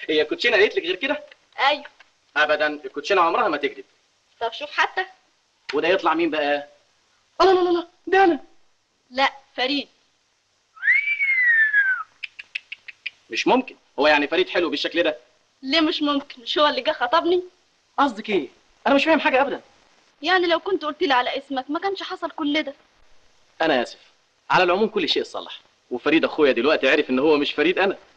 هي الكوتشينه قالت لك غير كده ايوه ابدا الكوتشينه عمرها ما تكذب طب شوف حتى وده يطلع مين بقى لا لا لا لا ده انا لا فريد مش ممكن هو يعني فريد حلو بالشكل ده ليه مش ممكن مش هو اللي جه خطبني قصدك ايه انا مش فاهم حاجه ابدا يعني لو كنت قلت لي على اسمك ما كانش حصل كل ده انا اسف على العموم كل شيء صلح وفريد اخويا دلوقتي عرف ان هو مش فريد انا